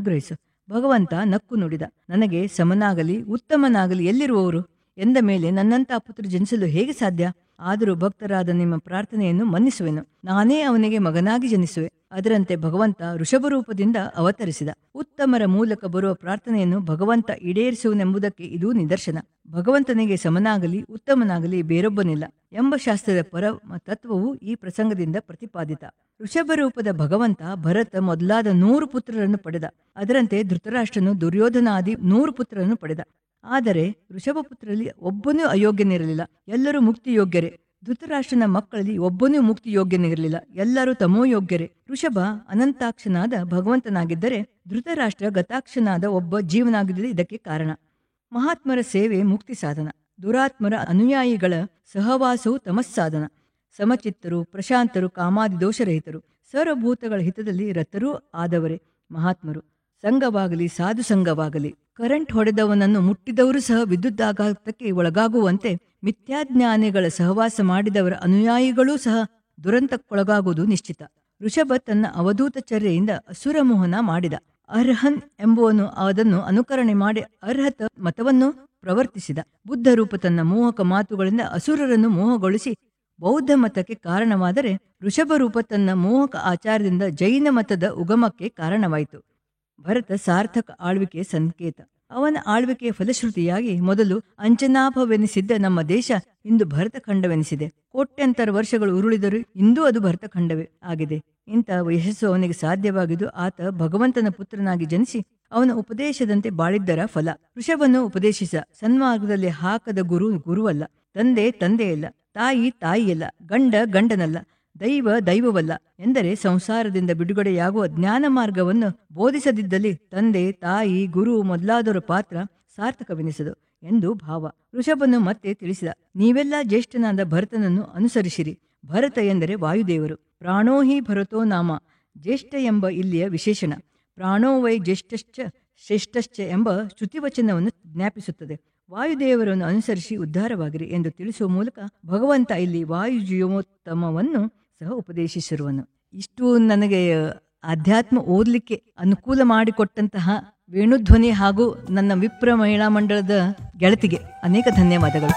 ಅನುಗ್ರಹಿಸು ಭಗವಂತ ನಕ್ಕು ನುಡಿದ ನನಗೆ ಸಮನಾಗಲಿ ಉತ್ತಮನಾಗಲಿ ಎಲ್ಲಿರುವವರು ಎಂದ ಮೇಲೆ ನನ್ನಂಥ ಪುತ್ರ ಜನಿಸಲು ಹೇಗೆ ಸಾಧ್ಯ ಆದರೂ ಭಕ್ತರಾದ ನಿಮ್ಮ ಪ್ರಾರ್ಥನೆಯನ್ನು ಮನ್ನಿಸುವೆನು ನಾನೇ ಅವನಿಗೆ ಮಗನಾಗಿ ಜನಿಸುವೆ ಅದರಂತೆ ಭಗವಂತ ಋಷಭ ರೂಪದಿಂದ ಅವತರಿಸಿದ ಉತ್ತಮರ ಮೂಲಕ ಬರುವ ಪ್ರಾರ್ಥನೆಯನ್ನು ಭಗವಂತ ಈಡೇರಿಸುವನೆಂಬುದಕ್ಕೆ ಇದು ನಿದರ್ಶನ ಭಗವಂತನಿಗೆ ಸಮನಾಗಲಿ ಉತ್ತಮನಾಗಲಿ ಬೇರೊಬ್ಬನಿಲ್ಲ ಎಂಬ ಶಾಸ್ತ್ರದ ಪರಮ ತತ್ವವು ಈ ಪ್ರಸಂಗದಿಂದ ಪ್ರತಿಪಾದಿತ ಋಷಭ ರೂಪದ ಭಗವಂತ ಭರತ ಮೊದಲಾದ ನೂರು ಪುತ್ರರನ್ನು ಪಡೆದ ಅದರಂತೆ ಧೃತರಾಷ್ಟ್ರನು ದುರ್ಯೋಧನಾದಿ ನೂರು ಪುತ್ರರನ್ನು ಪಡೆದ ಆದರೆ ಋಷಭಪುತ್ರರಲ್ಲಿ ಒಬ್ಬನೂ ಅಯೋಗ್ಯನಿರಲಿಲ್ಲ ಎಲ್ಲರೂ ಮುಕ್ತಿ ಯೋಗ್ಯರೇ ಧೃತರಾಷ್ಟ್ರನ ಮಕ್ಕಳಲ್ಲಿ ಒಬ್ಬನೂ ಮುಕ್ತಿ ಯೋಗ್ಯನಿರಲಿಲ್ಲ ಎಲ್ಲರೂ ತಮೋಯೋಗ್ಯರೇ ಋಷಭ ಅನಂತಾಕ್ಷನಾದ ಭಗವಂತನಾಗಿದ್ದರೆ ಧೃತರಾಷ್ಟ್ರ ಗತಾಕ್ಷನಾದ ಒಬ್ಬ ಜೀವನಾಗಿದ್ದರೆ ಇದಕ್ಕೆ ಕಾರಣ ಮಹಾತ್ಮರ ಸೇವೆ ಮುಕ್ತಿ ಸಾಧನ ದುರಾತ್ಮರ ಅನುಯಾಯಿಗಳ ಸಹವಾಸವು ತಮಸ್ಸಾಧನ ಸಮಚಿತ್ತರು ಪ್ರಶಾಂತರು ಕಾಮಾದಿ ದೋಷರಹಿತರು ಸರ್ವಭೂತಗಳ ಹಿತದಲ್ಲಿ ರತರೂ ಆದವರೇ ಮಹಾತ್ಮರು ಸಂಘವಾಗಲಿ ಸಾಧು ಸಂಘವಾಗಲಿ ಕರೆಂಟ್ ಹೊಡೆದವನನ್ನು ಮುಟ್ಟಿದವರು ಸಹ ವಿದ್ಯುದ್ದಾಘಾತಕ್ಕೆ ಒಳಗಾಗುವಂತೆ ಮಿಥ್ಯಾಜ್ಞಾನಿಗಳ ಸಹವಾಸ ಮಾಡಿದವರ ಅನುಯಾಯಿಗಳೂ ಸಹ ದುರಂತಕ್ಕೊಳಗಾಗುವುದು ನಿಶ್ಚಿತ ಋಷಭ ತನ್ನ ಅವಧೂತ ಚರ್ಯೆಯಿಂದ ಅಸುರ ಮೋಹನ ಮಾಡಿದ ಅರ್ಹನ್ ಎಂಬುವನು ಅದನ್ನು ಅನುಕರಣೆ ಮಾಡಿ ಅರ್ಹತ ಮತವನ್ನು ಪ್ರವರ್ತಿಸಿದ ಬುದ್ಧ ರೂಪ ತನ್ನ ಮೋಹಕ ಮಾತುಗಳಿಂದ ಅಸುರರನ್ನು ಮೋಹಗೊಳಿಸಿ ಬೌದ್ಧ ಮತಕ್ಕೆ ಕಾರಣವಾದರೆ ಋಷಭ ರೂಪ ತನ್ನ ಮೋಹಕ ಆಚಾರದಿಂದ ಜೈನ ಮತದ ಉಗಮಕ್ಕೆ ಕಾರಣವಾಯಿತು ಭರತ ಸಾರ್ಥಕ ಆಳ್ವಿಕೆಯ ಸಂಕೇತ ಅವನ ಆಳ್ವಿಕೆಯ ಫಲಶ್ರುತಿಯಾಗಿ ಮೊದಲು ಅಂಜನಾಭವೆನಿಸಿದ್ದ ನಮ್ಮ ದೇಶ ಇಂದು ಭರತಖಂಡವೆನಿಸಿದೆ ಕೋಟ್ಯಂತರ ವರ್ಷಗಳು ಉರುಳಿದರೂ ಇಂದೂ ಅದು ಭರತಖಂಡವೇ ಆಗಿದೆ ಇಂಥ ಯಶಸ್ಸು ಅವನಿಗೆ ಸಾಧ್ಯವಾಗಿದ್ದು ಆತ ಭಗವಂತನ ಪುತ್ರನಾಗಿ ಜನಿಸಿ ಅವನ ಉಪದೇಶದಂತೆ ಬಾಳಿದ್ದರ ಫಲ ಋಷಭನ್ನು ಉಪದೇಶಿಸ ಸನ್ಮಾರ್ಗದಲ್ಲಿ ಹಾಕದ ಗುರು ಗುರುವಲ್ಲ ತಂದೆ ತಂದೆಯಲ್ಲ ತಾಯಿ ತಾಯಿಯಲ್ಲ ಗಂಡ ಗಂಡನಲ್ಲ ದೈವ ದೈವವಲ್ಲ ಎಂದರೆ ಸಂಸಾರದಿಂದ ಬಿಡುಗಡೆಯಾಗುವ ಜ್ಞಾನ ಮಾರ್ಗವನ್ನು ಬೋಧಿಸದಿದ್ದಲ್ಲಿ ತಂದೆ ತಾಯಿ ಗುರು ಮೊದಲಾದವರ ಪಾತ್ರ ಸಾರ್ಥಕವೆನಿಸದು ಎಂದು ಭಾವ ಋಷಭನು ಮತ್ತೆ ತಿಳಿಸಿದ ನೀವೆಲ್ಲ ಜ್ಯೇಷ್ಠನಾದ ಭರತನನ್ನು ಅನುಸರಿಸಿರಿ ಭರತ ಎಂದರೆ ವಾಯುದೇವರು ಪ್ರಾಣೋ ಹಿ ಭರತೋ ನಾಮ ಜ್ಯೇಷ್ಠ ಎಂಬ ಇಲ್ಲಿಯ ವಿಶೇಷಣ ಪ್ರಾಣೋ ವೈ ಜ್ಯೇಷ್ಠಶ್ಚ ಶ್ರೇಷ್ಠಶ್ಚ ಎಂಬ ಶ್ರುತಿವಚನವನ್ನು ಜ್ಞಾಪಿಸುತ್ತದೆ ವಾಯುದೇವರನ್ನು ಅನುಸರಿಸಿ ಉದ್ಧಾರವಾಗಿರಿ ಎಂದು ತಿಳಿಸುವ ಮೂಲಕ ಭಗವಂತ ಇಲ್ಲಿ ವಾಯುಜೀವೋತ್ತಮವನ್ನು ಸಹ ಉಪದೇಶಿಸಿರುವನು ಇಷ್ಟು ನನಗೆ ಅಧ್ಯಾತ್ಮ ಓದಲಿಕ್ಕೆ ಅನುಕೂಲ ಮಾಡಿಕೊಟ್ಟಂತಹ ವೇಣುಧ್ವನಿ ಹಾಗೂ ನನ್ನ ವಿಪ್ರ ಮಹಿಳಾ ಮಂಡಳದ ಗೆಳತಿಗೆ ಅನೇಕ ಧನ್ಯವಾದಗಳು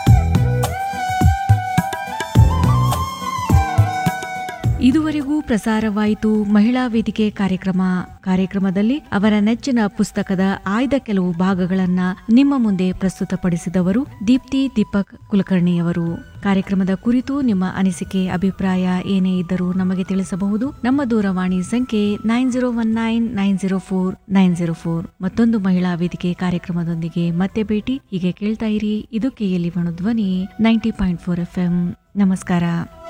ಇದುವರೆಗೂ ಪ್ರಸಾರವಾಯಿತು ಮಹಿಳಾ ವೇದಿಕೆ ಕಾರ್ಯಕ್ರಮ ಕಾರ್ಯಕ್ರಮದಲ್ಲಿ ಅವರ ನೆಚ್ಚಿನ ಪುಸ್ತಕದ ಆಯ್ದ ಕೆಲವು ಭಾಗಗಳನ್ನ ನಿಮ್ಮ ಮುಂದೆ ಪ್ರಸ್ತುತಪಡಿಸಿದವರು ದೀಪ್ತಿ ದೀಪಕ್ ಕುಲಕರ್ಣಿಯವರು ಕಾರ್ಯಕ್ರಮದ ಕುರಿತು ನಿಮ್ಮ ಅನಿಸಿಕೆ ಅಭಿಪ್ರಾಯ ಏನೇ ಇದ್ದರೂ ನಮಗೆ ತಿಳಿಸಬಹುದು ನಮ್ಮ ದೂರವಾಣಿ ಸಂಖ್ಯೆ nine zero one nine nine zero four nine zero four ಮತ್ತೊಂದು ಮಹಿಳಾ ವೇದಿಕೆ ಕಾರ್ಯಕ್ರಮದೊಂದಿಗೆ ಮತ್ತೆ ಭೇಟಿ ಹೀಗೆ ಕೇಳ್ತಾ ಇರಿ ಇದು ಕೆಎಲಿ ಧ್ವನಿ ನೈಂಟಿ ಪಾಯಿಂಟ್ ಫೋರ್ ಎಫ್ ನಮಸ್ಕಾರ